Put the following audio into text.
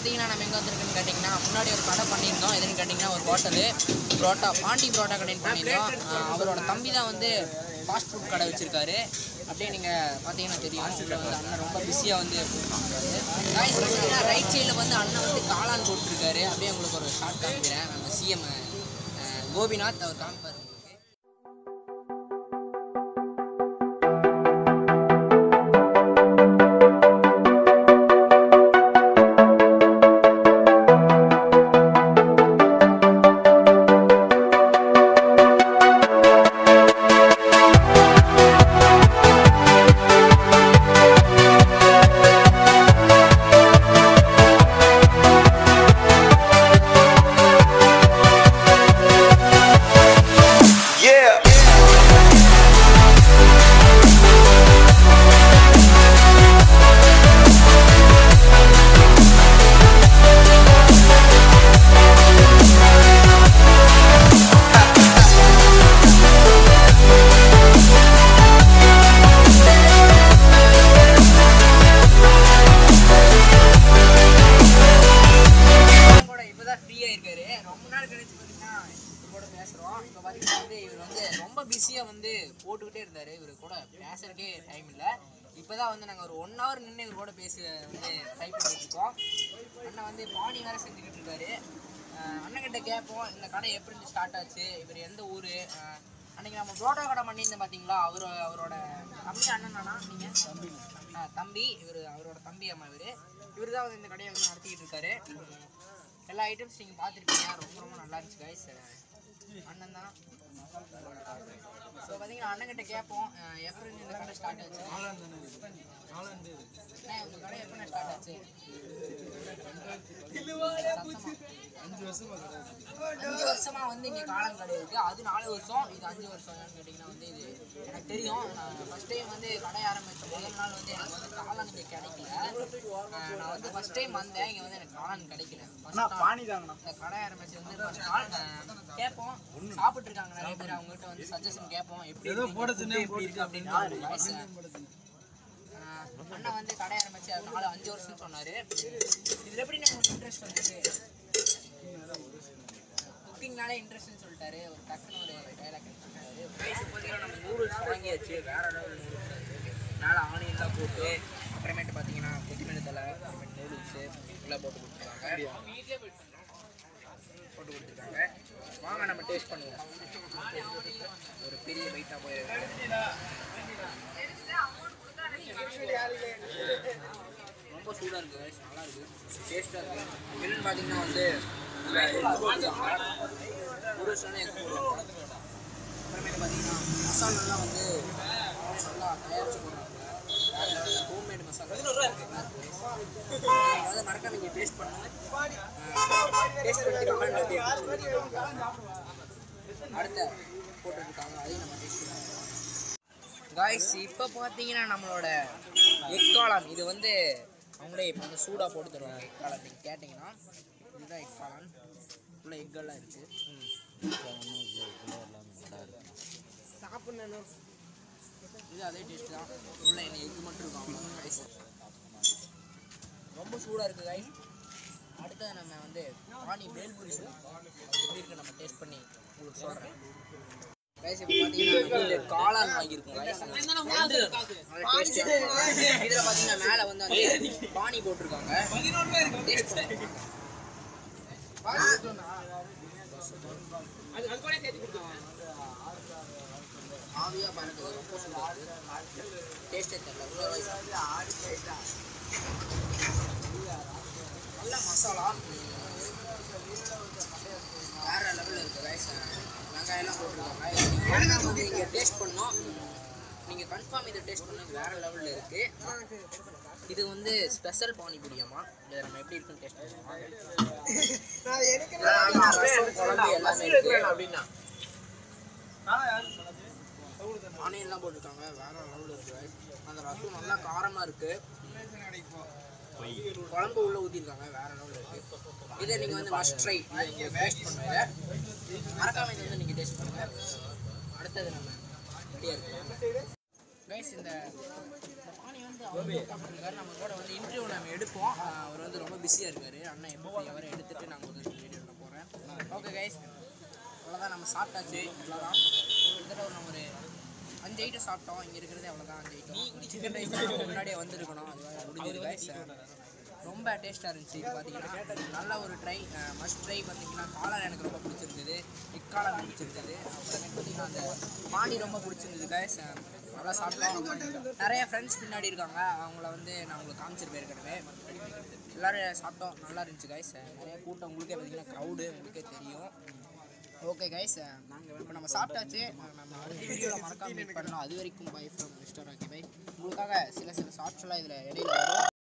பார்த்தீங்கன்னா நம்ம எங்கே வந்திருக்குன்னு கேட்டிங்கன்னா முன்னாடி ஒரு கடை பண்ணியிருந்தோம் எதுன்னு கேட்டிங்கன்னா ஒரு ஹோட்டலு புரோட்டா பாண்டி புரோட்டா கடைன்னு பண்ணியிருந்தோம் ஆஹ் அவரோட தம்பி தான் வந்து ஃபாஸ்ட் ஃபுட் கடை வச்சுருக்காரு அப்படியே நீங்கள் பார்த்தீங்கன்னா தெரியும் உள்ள வந்து அண்ணன் ரொம்ப பிஸியாக வந்து காய்ஸ் பார்த்தீங்கன்னா ரைட் சைடில் வந்து அண்ணன் வந்து காளான் போட்டிருக்காரு அப்படியே உங்களுக்கு ஒரு ஷார்ட் காமிக்கிறேன் நம்ம சிஎம் கோபிநாத் அவர் காமிப்பார் உங்களுக்கு Yeah. கூட இப்பதான் ஃப்ரீயா இருக்காரு ரொம்ப நாள் கழிச்சு பாத்தீங்கன்னா இவர் கூட பேசுறோம் இப்ப பாத்தீங்கன்னா வந்து இவர் வந்து ரொம்ப பிஸியா வந்து போட்டுக்கிட்டே இருந்தாரு இவர் கூட பேசுறதுக்கே டைம் இல்ல இப்பதான் வந்து நாங்க ஒரு ஒன் ஹவர் நின்று இவர் கூட பேச வந்து ட்ரை பண்ணிட்டு இருக்கோம் அண்ணன் வந்து பானி வேற செஞ்சுக்கிட்டு இருக்காரு அஹ் அண்ணன் கிட்ட கேட்போம் இந்த கடை எப்படி இருந்து ஸ்டார்ட் ஆச்சு இவர் எந்த ஊரு அஹ் அன்னைக்கு நம்ம புரோட்டா கடை பண்ணியிருந்தோம் பாத்தீங்களா அவரு அவரோட தம்பி அண்ணனா நீங்க ஆ, தம்பி இவர் அவரோட தம்பி அம்மா இவர் இவர் தான் வந்து இந்த கடையை வந்து நடத்திக்கிட்டு இருக்காரு உம், எல்லா ஐட்டம்ஸ் நீங்கள் பார்த்துருப்பீங்க ரொம்ப ரொம்ப நல்லா இருந்துச்சு கைஸ் அண்ணன் தான் ஸோ பார்த்தீங்கன்னா அண்ணன்கிட்ட கேட்போம் அஹ், எப்போ இருந்து இந்த கடை ஸ்டார்ட் ஆச்சு அண்ணா உங்கள் கடை எப்போ ஸ்டார்ட் ஆச்சு சத்தமா. அஞ்சு வருஷமா வந்து இங்க காளான் கடை இருக்கு அது நாலு வருஷம் இது அஞ்சு வருஷம் ஏன்னு கேட்டிங்கன்னா வந்து இது எனக்கு தெரியும் நான் ஃபர்ஸ்ட் டைம் வந்து கடை ஆரம்பிச்ச முதல் நாள் வந்து எனக்கு வந்து காளான் இங்கே கிடைக்கல அஹ் நான் வந்து ஃபர்ஸ்ட் டைம் வந்தேன் இங்கே வந்து எனக்கு காளான் கிடைக்கல First நாள் இந்த கடை ஆரம்பிச்சு வந்து ஃபர்ஸ்ட் நாள் அஹ் கேட்போம் சாப்பிட்டு இருக்காங்க நிறைய பேர் அவங்ககிட்ட வந்து சஜஷன் கேட்போம் எப்படி இருக்கு, food எப்படி இருக்கு அப்படின்னு ஒரு voice. அஹ் அண்ணா வந்து கடை ஆரம்பிச்சு அது நாலு அஞ்சு வருஷம் சொன்னாரு இதுல எப்படி உங்களுக்கு இன்ட்ரெஸ்ட் வந்துச்சு குக்கிங்னாலே இன்ட்ரெஸ்ட்னு சொல்லிட்டாரு ஒரு டக்குன்னு ஒரு டைலாக் சொன்னாரு ப்ரைஸ் பார்த்தீங்கன்னா நம்ம நூடுல்ஸ் வாங்கியாச்சு வேற லெவல் நூடுல்ஸ் மேலே ஆனியன்லாம் போட்டு அப்புறமேட்டு பார்த்தீங்கன்னா கொத்தமல்லி தலை அப்புறமேட்டு நூடுல்ஸு எல்லாம் போட்டு கொடுத்துருக்காங்க போட்டு கொடுத்துருக்காங்க வாங்க நம்ம டேஸ்ட் பண்ணுவோம் ஒரு பெரிய பைட்டாக போயிருக்காங்க ரொம்ப சூடாக இருக்குது guys. நல்லா இருக்குது டேஸ்ட்டாக இருக்குது என்னன்னு பார்த்தீங்கன்னா வந்து நூடுல்ஸ்லாம் எக் போடுவாங்க அப்புறமேட்டு பார்த்தீங்கன்னா மசாலாலாம் வந்து நல்லா தயாரிச்சு போடுறாங்க ஹோம்மேட் மசாலா அதாவது மறக்காம நீங்கள் டேஸ்ட் பண்ணுங்க டேஸ்ட் பண்ணி கமெண்ட் எப்படி இருக்குன்னு சொல்லுங்க. அடுத்த போட்டுருக்காங்க அதையும் நம்ம டேஸ்ட் பண்ணுவோம் காய்ஸ் இப்போ பார்த்தீங்கன்னா நம்மளோட எக்காளான் இது வந்து அவங்களே இப்போ வந்து சூடாக போட்டு தருவாங்க எக்காளான் நீங்கள் கேட்டிங்கன்னா இதுதான் எக்காளான் உள்ள எக்கெல்லாம் இருக்குது சாப்பிடணும் இது அதே டேஸ்ட் தான் உள்ள என்ன எக்கு மட்டும் இருக்கும் அவ்வளோ கைஸ் ரொம்ப சூடாக இருக்குது கைஸ் அடுத்தது நம்ம வந்து பானி பேல்பூரி சொல்லுவோம் எப்படி இருக்கு நம்ம டேஸ்ட் பண்ணி உங்களுக்கு சொல்கிறேன் கைஸ் இப்போ பார்த்தீங்கன்னா இந்த காளான் வாங்கியிருக்கோம் கைஸ் இதில் பார்த்தீங்கன்னா மேலே வந்து அந்த பானி போட்டிருக்காங்க டேஸ்ட் பண்ணுவாங்க ஆவியாக பறக்குது ரொம்ப சூடாக டேஸ்ட்டே தெரியல உள்ள ரைஸ் நல்ல மசாலா வேற லெவலில் இருக்குது ரைஸ் வெங்காயம்லாம் போட்டிருக்காங்க வந்து நீங்கள் டேஸ்ட் பண்ணோம் நீங்கள் கன்ஃபார்ம் இதை டேஸ்ட் பண்ணது வேற லெவலில் இருக்குது இது வந்து ஸ்பெஷல் பானிபூரியாமா இதை நம்ம எப்படி இருக்குன்னு டேஸ்ட் பண்ணுவோம் ரசம் குழம்பு எல்லாமே இருக்கு ஆனியன்லாம் போட்டிருக்காங்க வேற லெவலில் இருக்கு அந்த ரசம் நல்லா காரமாக இருக்கு குழம்பு உள்ள ஊற்றிருக்காங்க வேற லெவலில் இருக்கு இதை நீங்கள் வந்து மஸ்ட் ட்ரை டேஸ்ட் பண்ணுங்க மறக்காம இதை வந்து நீங்கள் டேஸ்ட் பண்ணுங்க அடுத்தது நம்ம ரெடியாக இருக்கு கைஸ் இந்த இந்த பாணி வந்து அவர் இருக்காரு நம்ம கூட வந்து இன்டர்வியூ நம்ம எடுப்போம் ஆஹ் அவர் வந்து ரொம்ப பிஸியாக இருக்காரு அண்ணன் எப்போ அவரை எடுத்துட்டு நாங்கள் வந்து வீடியோ எடுக்க போகிறேன் ஓகே கைஸ் அவ்வளோதான் நம்ம சாப்பிட்டாச்சு அவ்வளோதான் கிட்டத்தட்ட ஒரு நம்ம ஒரு அஞ்சு ஐட்டம் சாப்பிட்டோம் இங்கே இருக்கிறதே அவ்வளோதான் அஞ்சு ஐட்டம் சிக்கன் ரைஸ் முன்னாடியே வந்திருக்கணும் அது வேறு முடிஞ்சது கைஸ் ரொம்ப டேஸ்ட்டாக இருந்துச்சு இது பார்த்தீங்கன்னா நல்ல ஒரு ட்ரை மஸ்ட் ட்ரை பார்த்தீங்கன்னா காளான் எனக்கு ரொம்ப பிடிச்சிருந்தது இக்காளான் பிடிச்சிருந்தது அப்புறமே பார்த்தீங்கன்னா அந்த பானி ரொம்ப பிடிச்சிருந்தது கைஸ் நல்லா சாப்பிட்டோம் நிறைய ஃப்ரெண்ட்ஸ் பின்னாடி இருக்காங்க அவங்கள வந்து நான் உங்களுக்கு காமிச்சிருப்பேன் ஏற்கனவே எல்லோரும் சாப்பிட்டோம் நல்லா இருந்துச்சு கைஸ் நிறைய கூட்டம் உங்களுக்கே பார்த்தீங்கன்னா க்ரௌடு உங்களுக்கே தெரியும் ஓகே கைஸ் நாங்கள் இப்போ நம்ம சாப்பிட்டாச்சு அஹ் நம்ம அடுத்த வீடியோவில் மறக்காம மீட் பண்ணலாம் அது வரைக்கும் bye from mister Rocky bye உங்களுக்காக சில சில ஷார்ட்ஸ் எல்லாம் இதில் இடையில வரும்